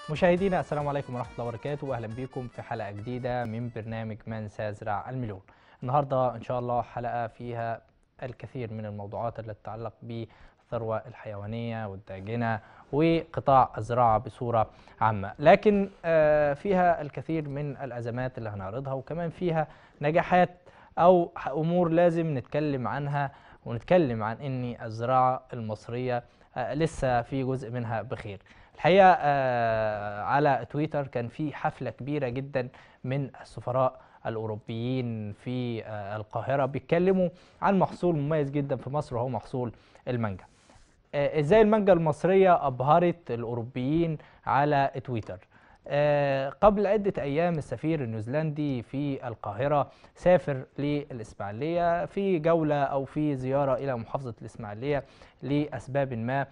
مشاهدينا السلام عليكم ورحمه الله وبركاته واهلا بكم في حلقه جديده من برنامج من سيزرع المليون. النهارده ان شاء الله حلقه فيها الكثير من الموضوعات التي تتعلق بالثروه الحيوانيه والداجنه وقطاع الزراعه بصوره عامه، لكن آه، فيها الكثير من الازمات اللي هنعرضها وكمان فيها نجاحات او امور لازم نتكلم عنها ونتكلم عن ان الزراعه المصريه آه، لسه في جزء منها بخير. الحقيقه آه، على تويتر كان في حفله كبيره جدا من السفراء الاوروبيين في آه، القاهره بيتكلموا عن محصول مميز جدا في مصر وهو محصول المانجا. آه، ازاي المانجا المصريه ابهرت الاوروبيين على تويتر. آه، قبل عدة أيام السفير النيوزيلندي في القاهرة سافر للإسماعيلية في جولة أو في زيارة إلى محافظة الإسماعيلية لأسباب ما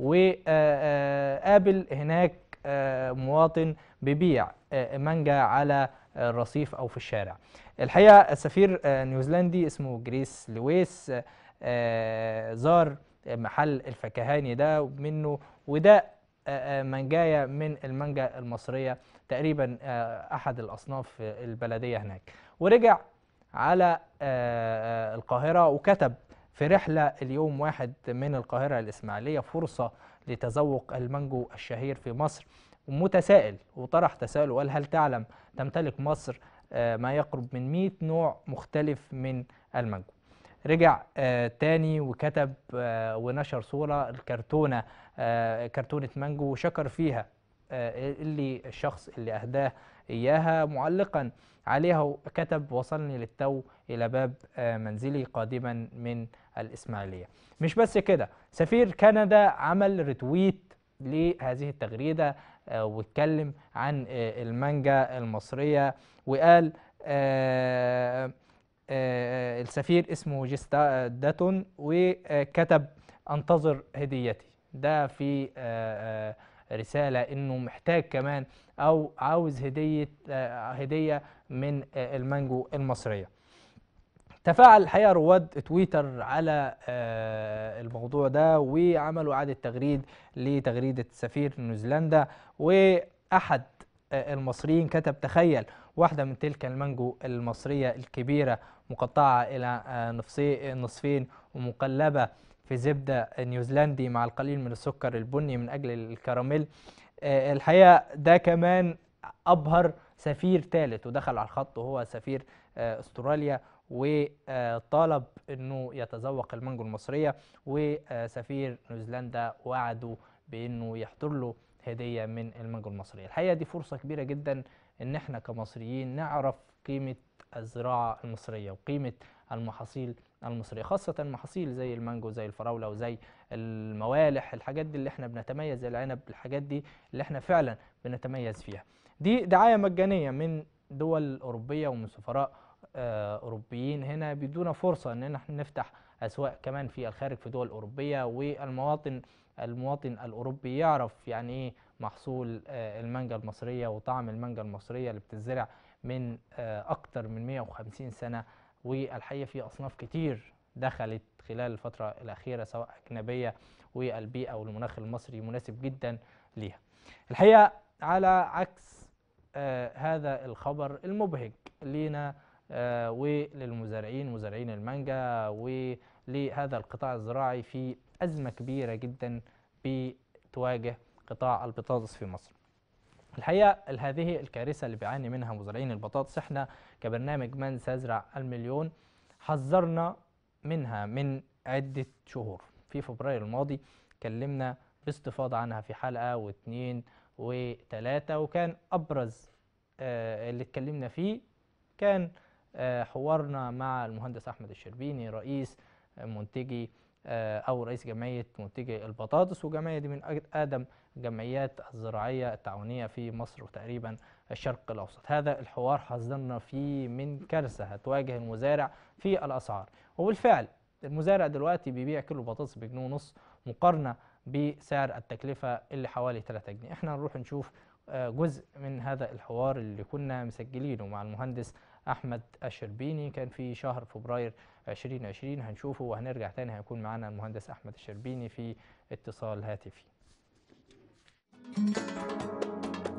وقابل هناك آه، مواطن بيبيع آه، مانجا على الرصيف أو في الشارع الحقيقة السفير آه، نيوزيلندي اسمه جريس لويس آه، زار محل الفكهاني ده منه وده آه، آه، منجاية من المانجا المصرية تقريبا آه، أحد الأصناف البلدية هناك ورجع على آه، آه، القاهرة وكتب في رحلة اليوم واحد من القاهرة الإسماعيلية فرصة لتذوق المانجو الشهير في مصر ومتسائل وطرح تساؤل وقال هل تعلم تمتلك مصر آه، ما يقرب من 100 نوع مختلف من المانجو رجع آه تاني وكتب آه ونشر صورة الكرتونة آه كرتونة مانجو وشكر فيها آه اللي الشخص اللي أهداه إياها معلقا عليها وكتب وصلني للتو إلى باب آه منزلي قادما من الإسماعيلية مش بس كده سفير كندا عمل رتويت لهذه التغريدة آه واتكلم عن آه المانجا المصرية وقال آه آه، السفير اسمه جيستا داتون وكتب انتظر هديتي ده في آه، آه، رسالة انه محتاج كمان او عاوز هدية آه، هدية من آه، المانجو المصرية تفاعل الحقيقة رواد تويتر على آه، الموضوع ده وعملوا إعادة تغريد لتغريدة سفير نيوزيلندا وأحد آه، المصريين كتب تخيل واحدة من تلك المانجو المصرية الكبيرة مقطعة إلى آه، نصفي- نصفين ومقلبة في زبدة نيوزيلندي مع القليل من السكر البني من أجل الكراميل آه، الحقيقة ده كمان أبهر سفير ثالث ودخل على الخط وهو سفير آه، استراليا وطالب انه يتذوق المانجو المصريه وسفير نيوزيلندا وعدوا بانه يحضر له هديه من المانجو المصريه الحقيقه دي فرصه كبيره جدا ان احنا كمصريين نعرف قيمه الزراعه المصريه وقيمه المحاصيل المصريه خاصه محاصيل زي المانجو زي الفراوله وزي الموالح الحاجات دي اللي احنا بنتميز زي العنب الحاجات دي اللي احنا فعلا بنتميز فيها دي دعايه مجانيه من دول اوروبيه ومن سفراء آه، اوروبيين هنا بيدونا فرصه ان احنا نفتح اسواق كمان في الخارج في دول اوروبيه والمواطن المواطن الاوروبي يعرف يعني ايه محصول آه، المانجا المصريه وطعم المانجا المصريه اللي بتزرع من آه، اكتر من 150 سنه والحقيقه في اصناف كتير دخلت خلال الفتره الاخيره سواء اجنبيه والبيئه والمناخ المصري مناسب جدا ليها. الحقيقه على عكس آه، هذا الخبر المبهج لينا آه، وللمزارعين مزارعين المانجا ولهذا القطاع الزراعي في أزمة كبيرة جدا بتواجه قطاع البطاطس في مصر الحقيقة هذه الكارثة اللي بيعاني منها مزارعين البطاطس احنا كبرنامج من سيزرع المليون حذرنا منها من عدة شهور في فبراير الماضي كلمنا باستفاضة عنها في حلقة واثنين وثلاثة وكان أبرز آه، اللي اتكلمنا فيه كان آه، حوارنا مع المهندس أحمد الشربيني رئيس منتجي آه، أو رئيس جمعية منتجي البطاطس وجمعية دي من أج- أقدم الجمعيات الزراعية التعاونية في مصر وتقريبا الشرق الأوسط هذا الحوار حذرنا فيه من كارثة هتواجه المزارع في الأسعار وبالفعل المزارع دلوقتي بيبيع كيلو بطاطس بجنيه ونص مقارنة بسعر التكلفة اللي حوالي 3 جنيه احنا نروح نشوف آه، جزء من هذا الحوار اللي كنا مسجلينه مع المهندس احمد الشربيني كان في شهر فبراير 2020 هنشوفه وهنرجع تاني هيكون معانا المهندس احمد الشربيني في اتصال هاتفي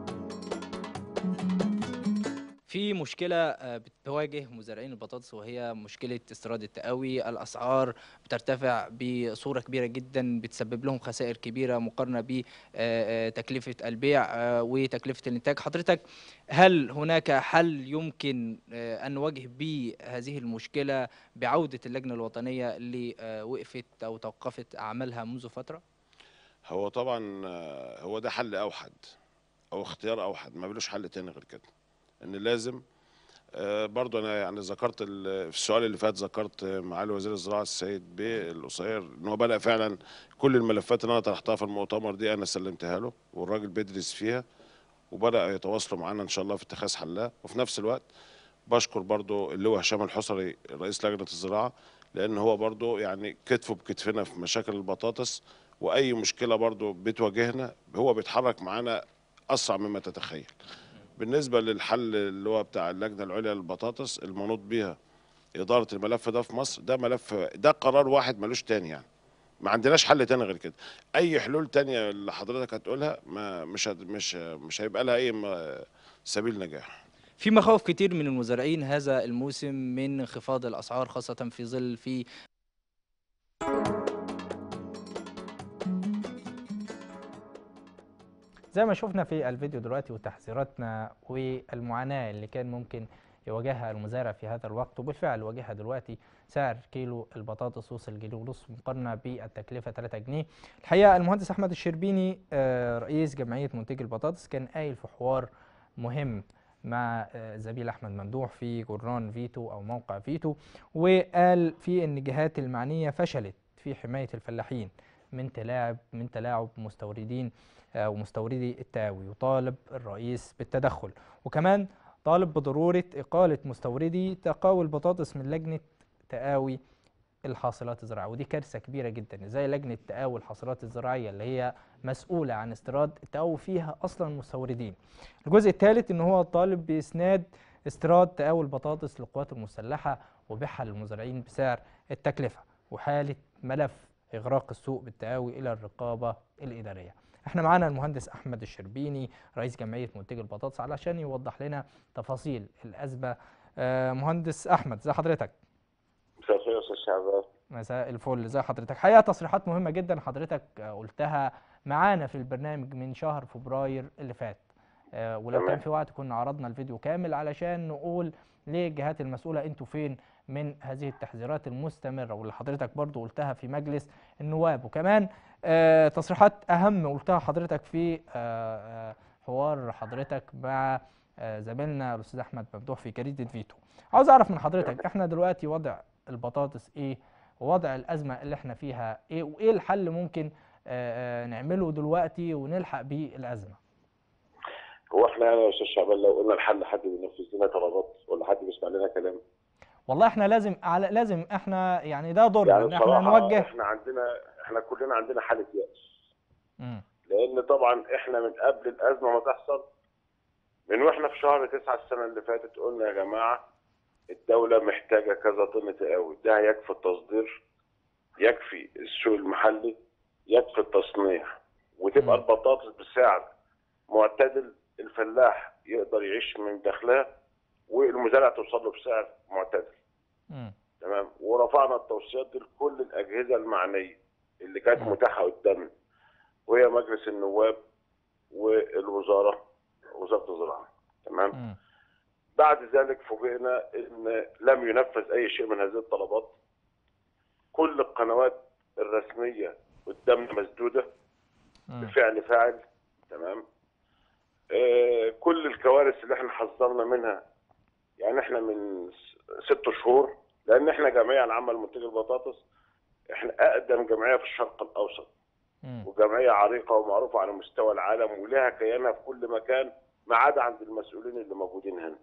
في مشكلة آه، بتواجه مزارعين البطاطس وهي مشكلة استيراد التقاوي الأسعار بترتفع بصورة كبيرة جدا بتسبب لهم خسائر كبيرة مقارنة بتكلفة البيع آه، وتكلفة الإنتاج حضرتك هل هناك حل يمكن آه، أن نواجه به هذه المشكلة بعودة اللجنة الوطنية اللي وقفت أو توقفت أعمالها منذ فترة؟ هو طبعا هو ده حل أوحد أو اختيار أوحد ما بلوش حل تاني غير كده ان لازم آه، برضو انا يعني ذكرت في السؤال اللي فات ذكرت معالي وزير الزراعه السيد بيه القصير ان هو بدا فعلا كل الملفات اللي انا طرحتها في المؤتمر دي انا سلمتها له والراجل بيدرس فيها وبدا يتواصلوا معانا ان شاء الله في اتخاذ حلها وفي نفس الوقت بشكر برضو اللواء هشام الحصري رئيس لجنه الزراعه لان هو برضو يعني كتفه بكتفنا في مشاكل البطاطس واي مشكله برضو بتواجهنا هو بيتحرك معانا اسرع مما تتخيل بالنسبه للحل اللي هو بتاع اللجنه العليا للبطاطس المنوط بها اداره الملف ده في مصر ده ملف ده قرار واحد ملوش تاني يعني ما عندناش حل تاني غير كده اي حلول تانية اللي حضرتك هتقولها ما مش مش مش هيبقى لها اي سبيل نجاح في مخاوف كتير من المزارعين هذا الموسم من انخفاض الاسعار خاصه في ظل في زي ما شفنا في الفيديو دلوقتي وتحذيراتنا والمعاناة اللي كان ممكن يواجهها المزارع في هذا الوقت وبالفعل واجهها دلوقتي سعر كيلو البطاطس وصل جنيه ونص مقارنة بالتكلفة 3 جنيه الحقيقة المهندس أحمد الشربيني آه، رئيس جمعية منتجي البطاطس كان قايل في حوار مهم مع آه، زميل احمد ممدوح في جورنان فيتو او موقع فيتو وقال في ان الجهات المعنيه فشلت في حمايه الفلاحين من تلاعب من تلاعب مستوردين آه، ومستوردي التقاوي وطالب الرئيس بالتدخل وكمان طالب بضرورة إقالة مستوردي تقاوي البطاطس من لجنة تقاوي الحاصلات الزراعية ودي كارثة كبيرة جدا زي لجنة تقاوي الحاصلات الزراعية اللي هي مسؤولة عن استيراد التقاوي فيها أصلا مستوردين الجزء الثالث إن هو طالب بإسناد استيراد تقاوي البطاطس للقوات المسلحة وبيعها للمزارعين بسعر التكلفة وحالة ملف إغراق السوق بالتقاوي إلى الرقابة الإدارية احنا معانا المهندس احمد الشربيني رئيس جمعيه منتجي البطاطس علشان يوضح لنا تفاصيل الازمه آه مهندس احمد ازي حضرتك مساء الخير يا استاذ شعبان مساء الفل ازي حضرتك حقيقه تصريحات مهمه جدا حضرتك قلتها معانا في البرنامج من شهر فبراير اللي فات آه ولو كان في وقت كنا عرضنا الفيديو كامل علشان نقول للجهات المسؤوله انتوا فين من هذه التحذيرات المستمره واللي حضرتك برضو قلتها في مجلس النواب وكمان آه تصريحات اهم قلتها حضرتك في آه, آه، حوار حضرتك مع آه زميلنا الاستاذ احمد ممدوح في جريده فيتو عاوز اعرف من حضرتك احنا دلوقتي وضع البطاطس ايه ووضع الازمه اللي احنا فيها ايه وايه الحل ممكن آه, آه، نعمله دلوقتي ونلحق بيه الازمه هو احنا يعني يا استاذ شعبان لو قلنا الحل حد بينفذ لنا قرارات ولا حد بيسمع لنا كلام والله احنا لازم على لازم احنا يعني ده دورنا يعني ان احنا نوجه احنا عندنا احنا كلنا عندنا حاله يأس لان طبعا احنا من قبل الازمه ما تحصل من واحنا في شهر تسعة السنه اللي فاتت قلنا يا جماعه الدوله محتاجه كذا طن تقاوي ده يكفي التصدير يكفي السوق المحلي يكفي التصنيع وتبقى البطاطس بسعر معتدل الفلاح يقدر يعيش من دخلها والمزارع توصل له بسعر معتدل تمام ورفعنا التوصيات دي لكل الاجهزه المعنيه اللي كانت متاحه قدامنا وهي مجلس النواب والوزاره وزاره الزراعه تمام بعد ذلك فوجئنا ان لم ينفذ اي شيء من هذه الطلبات كل القنوات الرسميه قدامنا مسدوده بفعل فاعل تمام آه كل الكوارث اللي احنا حذرنا منها يعني احنا من ست شهور لان احنا جمعيه العامه لمنتجي البطاطس احنا اقدم جمعيه في الشرق الاوسط وجمعيه عريقه ومعروفه على مستوى العالم ولها كيانها في كل مكان ما عدا عند المسؤولين اللي موجودين هنا.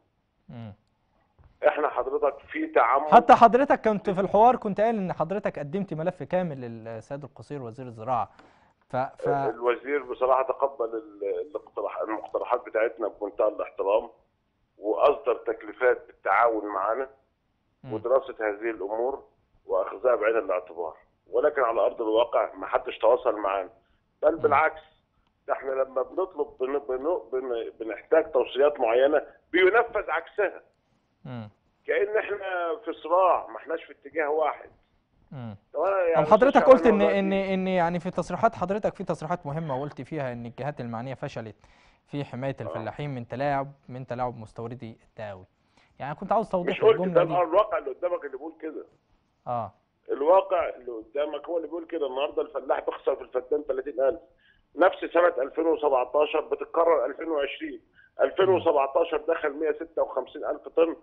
احنا حضرتك في تعمد حتى حضرتك كنت في الحوار كنت قايل ان حضرتك قدمت ملف كامل للسيد القصير وزير الزراعه ف... ف... الوزير بصراحه تقبل الاقتراح المقترحات بتاعتنا بمنتهى الاحترام واصدر تكليفات بالتعاون معنا ودراسه هذه الامور واخذها بعين الاعتبار ولكن على ارض الواقع ما حدش تواصل معانا بل بالعكس ده احنا لما بنطلب بن بن بن بنحتاج توصيات معينه بينفذ عكسها مم. كأن احنا في صراع ما احناش في اتجاه واحد مم. طب أنا يعني طب حضرتك مش قلت ان عارف ان والله ان يعني في تصريحات حضرتك في تصريحات مهمه وقلت فيها ان الجهات المعنيه فشلت في حمايه الفلاحين من تلاعب من تلاعب مستوردي التقاوي يعني كنت عاوز مش توضيح قلت ده الجمله دي الواقع اللي قدامك اللي بيقول كده اه الواقع اللي قدامك هو اللي بيقول كده النهارده الفلاح بيخسر في الفدان 30000 نفس سنه 2017 بتتكرر 2020 2017 دخل 156000 طن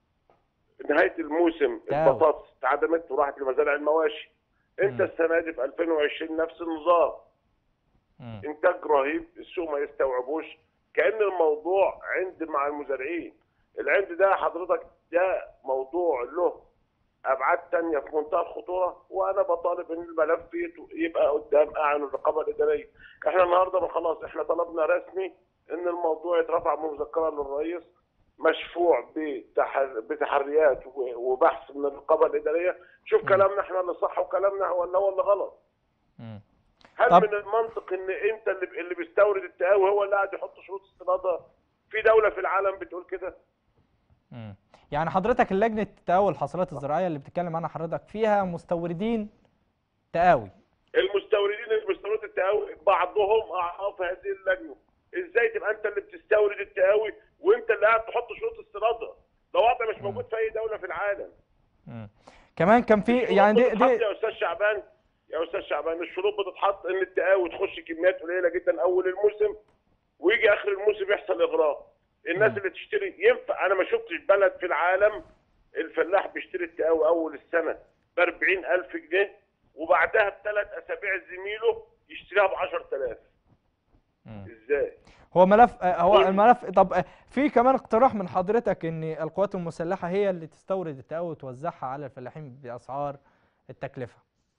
نهايه الموسم تاو. البطاطس اتعدمت وراحت لمزارع المواشي انت مم. السنه دي في 2020 نفس النظام مم. انتاج رهيب السوق ما يستوعبوش كان الموضوع عند مع المزارعين العند ده حضرتك ده موضوع له ابعاد تانية في منتهى الخطوره وانا بطالب ان الملف يت- يبقى قدام اعين الرقابه الاداريه احنا النهارده خلاص احنا طلبنا رسمي ان الموضوع يترفع بمذكره للرئيس مشفوع بتحر... بتحريات و- وبحث من الرقابه الاداريه شوف كلامنا احنا اللي صح وكلامنا ولا هو اللي غلط مم. هل طب- من المنطق ان انت اللي اللي بيستورد التقاوي هو اللي قاعد يحط شروط استناده في دوله في العالم بتقول كده مم. يعني حضرتك اللجنه تقاوي الحاصلات الزراعيه اللي بتتكلم عنها حضرتك فيها مستوردين تقاوي المستوردين اللي بيستوردوا التقاوي بعضهم اعضاء في هذه اللجنه ازاي تبقى انت اللي بتستورد التقاوي وانت اللي قاعد تحط شروط استناده ده وضع مش موجود في اي دوله في العالم مم. كمان كان في الشروط يعني دي, بتتحط دي يا استاذ شعبان يا استاذ شعبان الشروط بتتحط ان التقاوي تخش كميات قليله جدا اول الموسم ويجي اخر الموسم يحصل اغراء الناس مم. اللي تشتري ينفع انا ما شفتش بلد في العالم الفلاح بيشتري التقاوي اول السنه ب 40000 جنيه وبعدها بثلاث اسابيع زميله يشتريها ب 10000 مم. ازاي؟ هو ملف آه، هو قول. الملف طب آه، في كمان اقتراح من حضرتك ان القوات المسلحه هي اللي تستورد التقاوي وتوزعها على الفلاحين باسعار التكلفه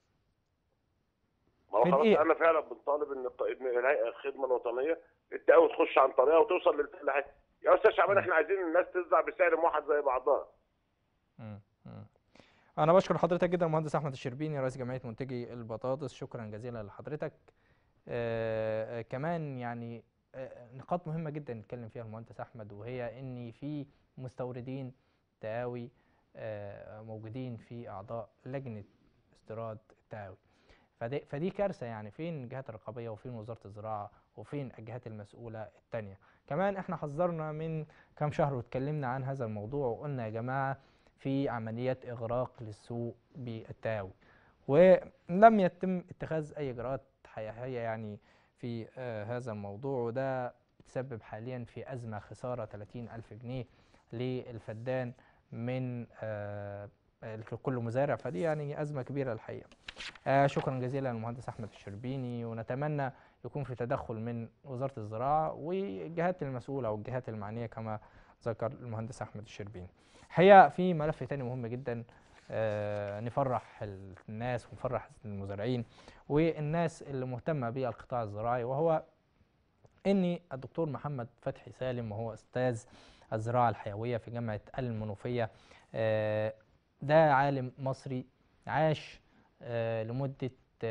ما هو في خلاص دقيقة. انا فعلا بنطالب ان الط- ان الهيئه الخدمه الوطنيه التقاوي تخش عن طريقها وتوصل للفلاحين يا استاذ شعبان احنا عايزين الناس تزرع بسعر موحد زي بعضها مم. مم. انا بشكر حضرتك جدا المهندس احمد الشربيني رئيس جمعيه منتجي البطاطس شكرا جزيلا لحضرتك آه آه كمان يعني آه نقاط مهمه جدا نتكلم فيها المهندس احمد وهي ان في مستوردين تقاوي آه موجودين في اعضاء لجنه استيراد التقاوي فدي, فدي كارثه يعني فين الجهات الرقابيه وفين وزاره الزراعه وفين الجهات المسؤوله التانيه كمان احنا حذرنا من كام شهر واتكلمنا عن هذا الموضوع وقلنا يا جماعه في عمليات إغراق للسوق بالتهاوي ولم يتم اتخاذ أي إجراءات حقيقية يعني في آه هذا الموضوع وده بتسبب حاليا في أزمة خسارة 30 ألف جنيه للفدان من آه كل مزارع فدي يعني أزمة كبيرة الحقيقة آه شكرا جزيلا للمهندس أحمد الشربيني ونتمنى يكون في تدخل من وزارة الزراعة والجهات المسؤولة أو الجهات المعنية كما ذكر المهندس أحمد الشربيني الحقيقه في ملف تاني مهم جدا آه نفرح الناس ونفرح المزارعين والناس اللي مهتمه بالقطاع الزراعي وهو ان الدكتور محمد فتحي سالم وهو استاذ الزراعه الحيويه في جامعه المنوفيه آه ده عالم مصري عاش آه لمده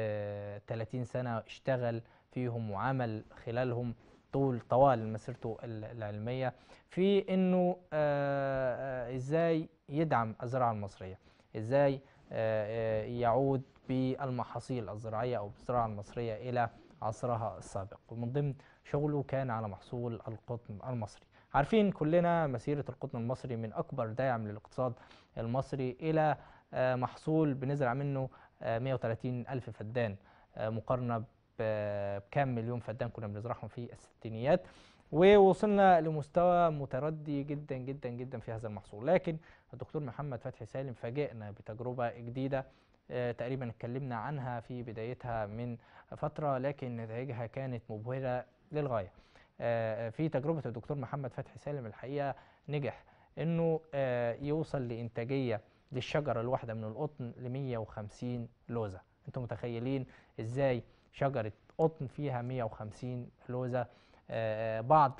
30 سنه اشتغل فيهم وعمل خلالهم طول طوال مسيرته العلميه في انه آآ ازاي يدعم الزراعه المصريه ازاي يعود بالمحاصيل الزراعيه او الزراعه المصريه الى عصرها السابق ومن ضمن شغله كان على محصول القطن المصري عارفين كلنا مسيره القطن المصري من اكبر داعم للاقتصاد المصري الى محصول بنزرع منه 130 الف فدان مقارنه بكام مليون فدان كنا بنزرعهم في الستينيات ووصلنا لمستوى متردي جدا جدا جدا في هذا المحصول لكن الدكتور محمد فتحي سالم فاجئنا بتجربة جديدة آه تقريبا اتكلمنا عنها في بدايتها من فترة لكن نتائجها كانت مبهرة للغاية آه في تجربة الدكتور محمد فتحي سالم الحقيقة نجح انه آه يوصل لانتاجية للشجرة الواحدة من القطن ل 150 لوزة انتم متخيلين ازاي شجرة قطن فيها 150 لوزة آه بعض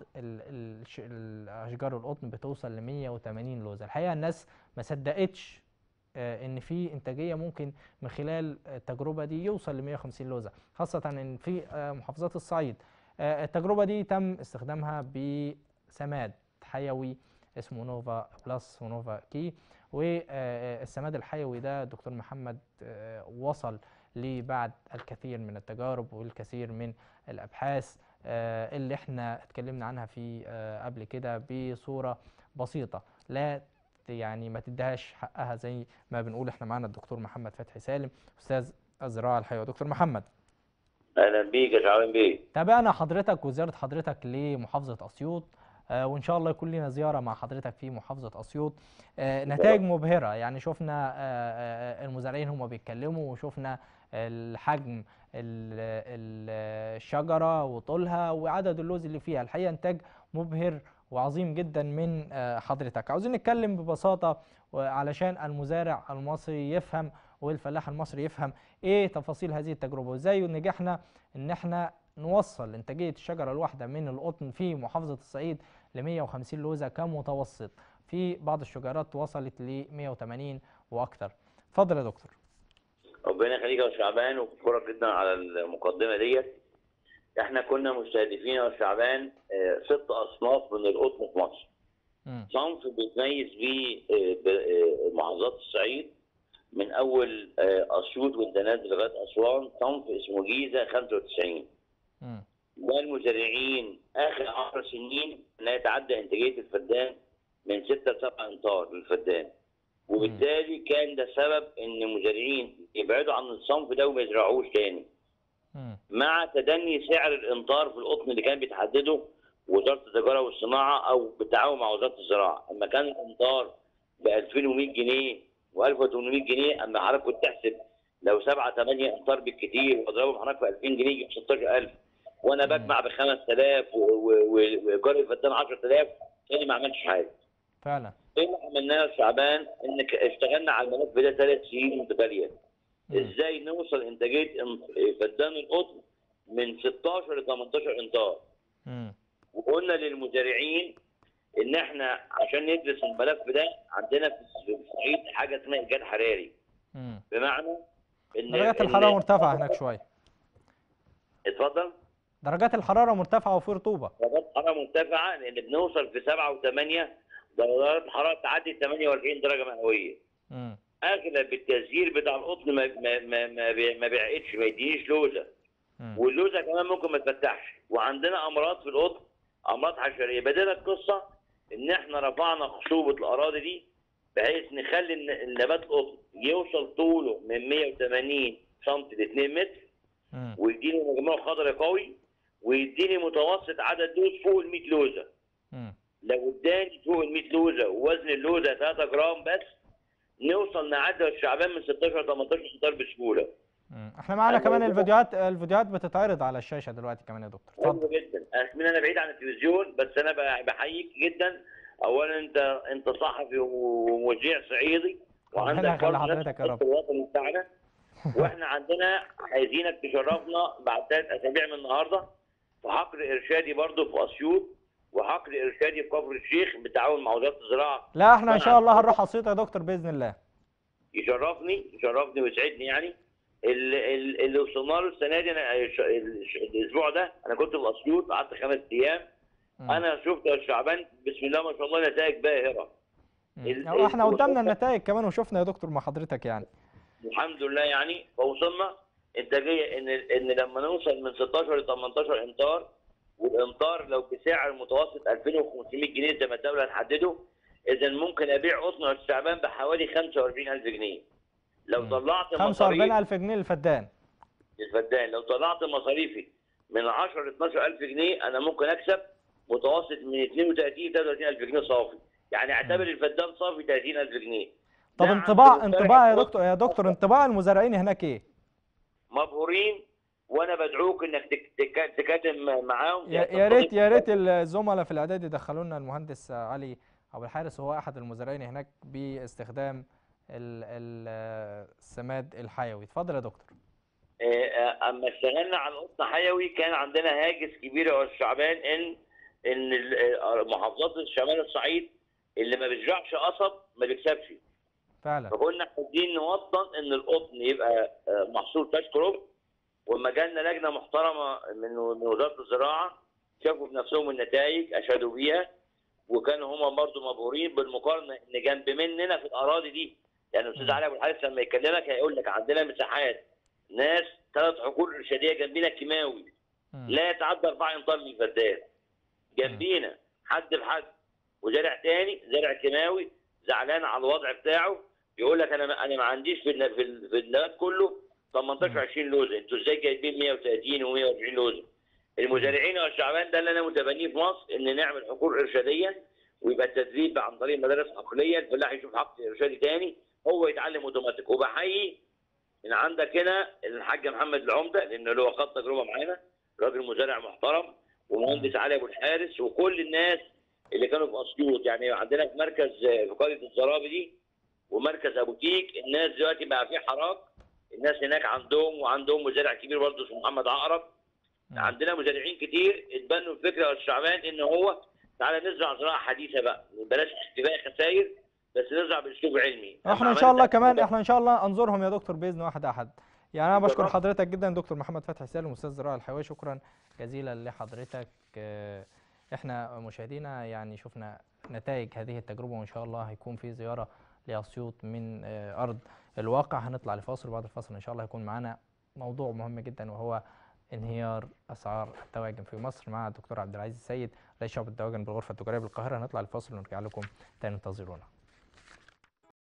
الاشجار القطن بتوصل ل 180 لوزه الحقيقه الناس ما صدقتش آه ان في انتاجيه ممكن من خلال التجربه دي يوصل ل 150 لوزه خاصه ان في آه محافظات الصعيد التجربة دي تم استخدامها بسماد حيوي اسمه نوفا بلس ونوفا كي والسماد الحيوي ده دكتور محمد وصل ليه بعد الكثير من التجارب والكثير من الابحاث اللي احنا اتكلمنا عنها في قبل كده بصوره بسيطه لا يعني ما تديهاش حقها زي ما بنقول احنا معانا الدكتور محمد فتحي سالم استاذ الزراعه الحيويه دكتور محمد اهلا بيك يا شعبان بيه تابعنا حضرتك وزياره حضرتك لمحافظه اسيوط آه وان شاء الله يكون لنا زياره مع حضرتك في محافظه اسيوط آه نتائج مبهره يعني شفنا آه المزارعين هم بيتكلموا وشفنا الحجم الشجره وطولها وعدد اللوز اللي فيها الحقيقه انتاج مبهر وعظيم جدا من حضرتك عاوزين نتكلم ببساطه علشان المزارع المصري يفهم والفلاح المصري يفهم ايه تفاصيل هذه التجربه وازاي نجحنا ان احنا نوصل انتاجيه الشجره الواحده من القطن في محافظه الصعيد ل 150 لوزه كمتوسط في بعض الشجرات وصلت ل 180 واكثر اتفضل يا دكتور ربنا يخليك يا شعبان وبشكرك جدا على المقدمه ديت احنا كنا مستهدفين يا شعبان ست اصناف من القطن في مصر صنف بيتميز بيه محافظات الصعيد من اول اسيوط والدنات لغايه اسوان صنف اسمه جيزه 95 ده المزارعين اخر 10 سنين لا يتعدى انتاجيه الفدان من 6 ل 7 امتار للفدان وبالتالي كان ده سبب ان المزارعين يبعدوا عن الصنف ده وما يزرعوش تاني مع تدني سعر الامطار في القطن اللي كان بيتحدده وزاره التجاره والصناعه او بالتعاون مع وزاره الزراعه اما كان الامطار ب 2100 جنيه و1800 جنيه اما حضرتك كنت تحسب لو 7 8 امتار بالكثير واضربهم حضرتك في 2000 جنيه يجيب 16000 وانا بجمع ب 5000 وايجار الفدان 10000 تاني ما عملش حاجه فعلا ايه اللي عملناه يا شعبان؟ ان اشتغلنا على الملف ده ثلاث سنين متتاليه ازاي نوصل انتاجيه فدان القطن من 16 ل 18 امتار وقلنا للمزارعين ان احنا عشان ندرس الملف ده عندنا في الصعيد حاجه اسمها ايجاد حراري مم. بمعنى ان درجات إن- الحراره مرتفعه هناك شويه اتفضل درجات الحراره مرتفعه وفي رطوبه درجات حراره مرتفعه لان بنوصل في 7 و8 درجات الحراره تعدي 48 درجه مئويه مم. اغلب التسجيل بتاع القطن ما ما ما ما, بي- ما بيعقدش ما يدينيش لوزه مم. واللوزه كمان ممكن ما تفتحش وعندنا امراض في القطن امراض حشريه بدأنا القصه ان احنا رفعنا خصوبه الاراضي دي بحيث نخلي الن- النبات القطن يوصل طوله من 180 سم ل 2 متر مم. ويديني مجموع خضري قوي ويديني متوسط عدد لوز فوق ال 100 لوزه مم. لو اداني فوق ال 100 لوزه ووزن اللوزه 3 جرام بس نوصل نعدي الشعبان من 16 ل 18 امتار بسهوله مم. احنا معانا أنا كمان موجودة. الفيديوهات الفيديوهات بتتعرض على الشاشه دلوقتي كمان يا دكتور اتفضل حلو جدا أكمل انا بعيد عن التلفزيون بس انا ب- بحييك جدا اولا انت انت صحفي ومذيع صعيدي ربنا وعندك يخلي برضه حضرتك نفس يا رب. الوطني بتاعنا واحنا عندنا عايزينك تشرفنا بعد ثلاث اسابيع من النهارده في حقل ارشادي برضه في اسيوط وحقل ارشادي في كفر الشيخ بالتعاون مع وزاره الزراعه لا احنا ان شاء الله طبعاً. هنروح اسيوط يا دكتور باذن الله يشرفني يشرفني ويسعدني يعني ال- ال- اللي وصلنا له السنه دي انا الش- الش- الاسبوع ده انا كنت في اسيوط قعدت خمس ايام مم. انا شفت يا شعبان بسم الله ما شاء الله نتائج باهره مم. ال- أو احنا ال- قدامنا النتائج كمان وشفنا يا دكتور مع حضرتك يعني الحمد لله يعني فوصلنا انتاجيه ان ان لما نوصل من 16 ل 18 امتار والامتار لو بسعر متوسط 2500 جنيه زي ما الدوله هتحدده اذا ممكن ابيع قطن الشعبان بحوالي 45000 جنيه لو مم. طلعت مصاريف 45000 جنيه للفدان الفدان لو طلعت مصاريفي من 10 ل 12000 جنيه انا ممكن اكسب متوسط من 32 ل 33000 جنيه صافي يعني اعتبر الفدان صافي 30000 جنيه طب ده انطباع عند انطباع يا المزارع دكتور يا دكتور انطباع المزارعين هناك ايه مبهورين وانا بدعوك انك تك- تك- تكاتم معاهم يا يا ريت يا ريت الزملاء في الاعداد يدخلوا لنا المهندس علي ابو الحارس وهو احد المزارعين هناك باستخدام ال- ال- السماد الحيوي اتفضل يا دكتور آه، آه، اما اشتغلنا على القطن حيوي كان عندنا هاجس كبير يا أستاذ شعبان ان ان ال- آه، محافظات الشمال الصعيد اللي ما بيزرعش قصب ما بيكسبش فعلا فكنا عايزين نوطن ان القطن يبقى آه، محصول كاش كروب ولما جالنا لجنه محترمه من من وزاره الزراعه شافوا بنفسهم النتائج اشادوا بيها وكانوا هم برضه مبهورين بالمقارنه ان جنب مننا في الاراضي دي يعني الاستاذ علي ابو الحارث لما يكلمك هيقول لك عندنا مساحات ناس ثلاث حقول ارشاديه جنبنا كيماوي لا يتعدى 4 امتار من الفدان جنبينا حد بحد وزارع تاني زارع كيماوي زعلان على الوضع بتاعه يقول لك انا انا ما عنديش في الن- في ال- في النبات كله 18 20 لوزه انتوا ازاي جايبين 130 و140 لوزه المزارعين والشعبان ده اللي انا متبنيه في مصر ان نعمل حقول ارشاديه ويبقى التدريب عن طريق مدارس عقليه الفلاح يشوف حق ارشادي تاني هو يتعلم اوتوماتيك وبحيي من عندك هنا الحاج محمد العمده لانه له خد تجربه معانا راجل مزارع محترم ومهندس علي ابو الحارس وكل الناس اللي كانوا في اسيوط يعني عندنا في مركز في قريه الزرابي دي ومركز ابو تيك الناس دلوقتي بقى في حراك الناس هناك عندهم وعندهم مزارع كبير برضه اسمه محمد عقرب عندنا مزارعين كتير اتبنوا الفكره والشعبان ان هو تعالى نزرع زراعه حديثه بقى بلاش استباء خسائر بس نزرع باسلوب علمي احنا ان شاء الله كمان احنا ان شاء الله انظرهم يا دكتور باذن واحد احد يعني انا بشكر بالظبط. حضرتك جدا دكتور محمد فتحي سالم استاذ الزراعه الحيويه شكرا جزيلا لحضرتك آه، احنا مشاهدينا يعني شفنا نتائج هذه التجربه وان شاء الله هيكون في زياره لاسيوط من آه، ارض الواقع هنطلع لفاصل وبعد الفاصل ان شاء الله هيكون معانا موضوع مهم جدا وهو انهيار اسعار الدواجن في مصر مع الدكتور عبد العزيز السيد رئيس شعب الدواجن بالغرفه التجاريه بالقاهره هنطلع لفاصل ونرجع لكم تاني انتظرونا